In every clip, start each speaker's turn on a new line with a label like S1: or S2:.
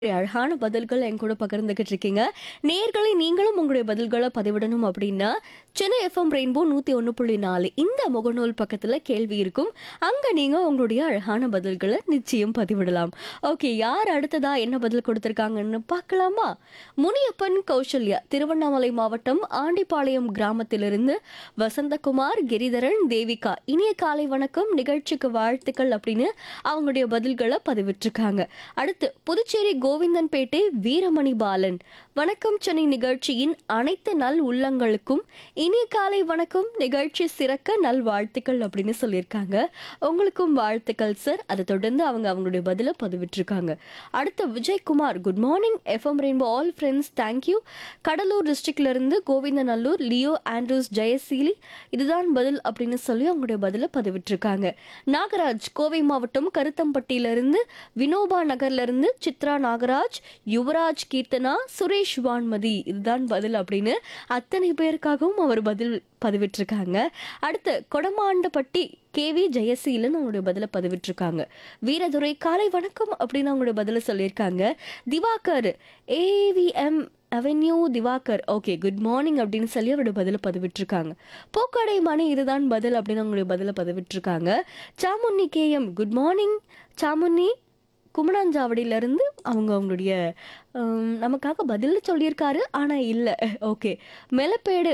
S1: அழகான பதில்கள் என் கூட பகிர்ந்துகிட்டு இருக்கீங்க நேர்களை நீங்களும் உங்களுடைய பதில்களை பதிவிடணும் அப்படின்னா சென்னை எஃப்எம் ரெயின்போ நூற்றி ஒன்று புள்ளி நாலு இந்த முகநூல் பக்கத்தில் கேள்வி இருக்கும் அங்கே நீங்கள் உங்களுடைய அழகான பதில்களை நிச்சயம் பதிவிடலாம் ஓகே யார் அடுத்ததா என்ன பதில் கொடுத்துருக்காங்கன்னு பார்க்கலாமா முனியப்பன் கௌசல்யா திருவண்ணாமலை மாவட்டம் ஆண்டிப்பாளையம் கிராமத்திலிருந்து வசந்தகுமார் கிரிதரன் தேவிகா இனிய காலை வணக்கம் நிகழ்ச்சிக்கு வாழ்த்துக்கள் அப்படின்னு அவங்களுடைய பதில்களை பதிவிட்டிருக்காங்க அடுத்து புதுச்சேரி கோவிந்தன்பேட்டை வீரமணி பாலன் வணக்கம் சென்னை நிகழ்ச்சியின் அனைத்து நல் உள்ளங்களுக்கும் இனிய காலை வணக்கம் நிகழ்ச்சி சிறக்க நல் வாழ்த்துக்கள் அப்படின்னு சொல்லியிருக்காங்க உங்களுக்கும் வாழ்த்துக்கள் சார் அதை தொடர்ந்து அவங்க அவங்களுடைய பதிலை பதிவிட்டிருக்காங்க அடுத்து Vijayakumar good morning FM rainbow all friends thank you Cuddalore டிஸ்ட்ரிக்ட்ல இருந்து கோவிந்தநல்லூர் லியோ ஆண்ட்ரூஸ் ஜெயசீலி இதுதான் பதில் அப்படின்னு சொல்லி அவங்களுடைய பதிலை பதிவிட்டிருக்காங்க நாகராஜ் கோவை மாவட்டம் கருத்தம்பட்டியிலிருந்து வினோபா நகர்ல இருந்து சித்ரா நாகராஜ் யுவராஜ் கீர்த்தனா சுரேஷ் வான்மதி இதுதான் பதில் அப்படின்னு அத்தனை பேருக்காகவும் அவர் பதில் பதிவிட்டிருக்காங்க அடுத்து கொடமாண்டப்பட்டி கேவி ஜெயசீலன் அவங்களுடைய பதிலை பதிவிட்டிருக்காங்க வீரதுரை காலை வணக்கம் அப்படின்னு அவங்களுடைய பதிலை சொல்லியிருக்காங்க Diwakar AVM avenue Diwakar okay good morning அப்படின்னு சொல்லி அவருடைய பதிலை பதிவிட்டிருக்காங்க பூக்கடை மணி இதுதான் பதில் அப்படின்னு அவங்களுடைய பதிலை பதிவிட்டிருக்காங்க Samunni KM good morning Samunni குமணாஞ்சாவடியிலேருந்து அவங்க அவங்களுடைய ஹம், நமக்காக பதில் சொல்லியிருக்காரு ஆனால் இல்லை ஓகே மெலப்பேடு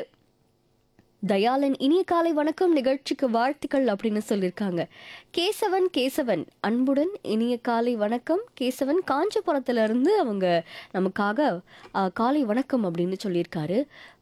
S1: தயாளன் இனிய காலை வணக்கம் நிகழ்ச்சிக்கு வாழ்த்துக்கள் அப்படின்னு சொல்லியிருக்காங்க கேசவன் கேசவன் அன்புடன் இனிய காலை வணக்கம் கேசவன் காஞ்சிபுரத்துல இருந்து அவங்க நமக்காக ஆ, காலை வணக்கம் அப்படின்னு சொல்லியிருக்காரு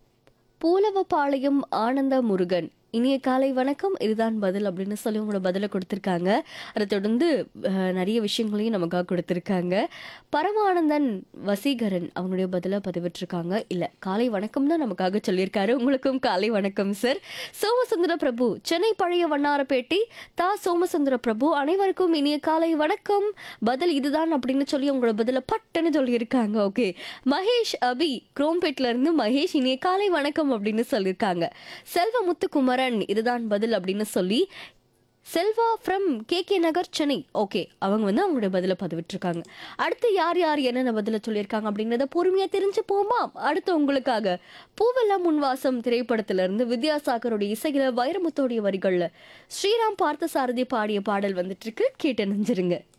S1: பூலவபாளையம் ஆனந்த முருகன் இனிய காலை வணக்கம் இதுதான் பதில் அப்படின்னு சொல்லி உங்களோட பதிலை கொடுத்துருக்காங்க அதை தொடர்ந்து அஹ், நிறைய விஷயங்களையும் நமக்காக கொடுத்துருக்காங்க பரமானந்தன் வசீகரன் அவங்களுடைய பதிலை பதிவிட்டிருக்காங்க இல்லை காலை வணக்கம் தான் நமக்காக சொல்லியிருக்காரு உங்களுக்கும் காலை வணக்கம் சார் சோமசுந்தர பிரபு சென்னை பழைய வண்ணாரப்பேட்டை தா சோமசுந்தர பிரபு அனைவருக்கும் இனிய காலை வணக்கம் பதில் இதுதான் அப்படின்னு சொல்லி உங்களோட பதிலை பட்டுன்னு சொல்லியிருக்காங்க ஓகே மகேஷ் அபி குரோம்பேட்ல இருந்து மகேஷ் இனிய காலை வணக்கம் அப்படின்னு சொல்லியிருக்காங்க செல்வ முத்துக்குமரன் இதுதான் பதில் அப்படின்னு சொல்லி Selva from K K Nagar Chennai okay அவங்க வந்து அவங்களுடைய பதிலை பதிவிட்டிருக்காங்க அடுத்து யார் யார் என்னென்ன பதிலை சொல்லியிருக்காங்க அப்படிங்கிறத பொறுமையாக தெரிஞ்சு போமா அடுத்து உங்களுக்காக பூவெல்லாம் முன்வாசம் திரைப்படத்துல இருந்து வித்யாசாகருடைய இசையில வைரமுத்தோடைய வரிகள்ல ஸ்ரீராம் பார்த்தசாரதி பாடிய பாடல் வந்துட்டு இருக்கு கேட்டு நெஞ்சிருங்க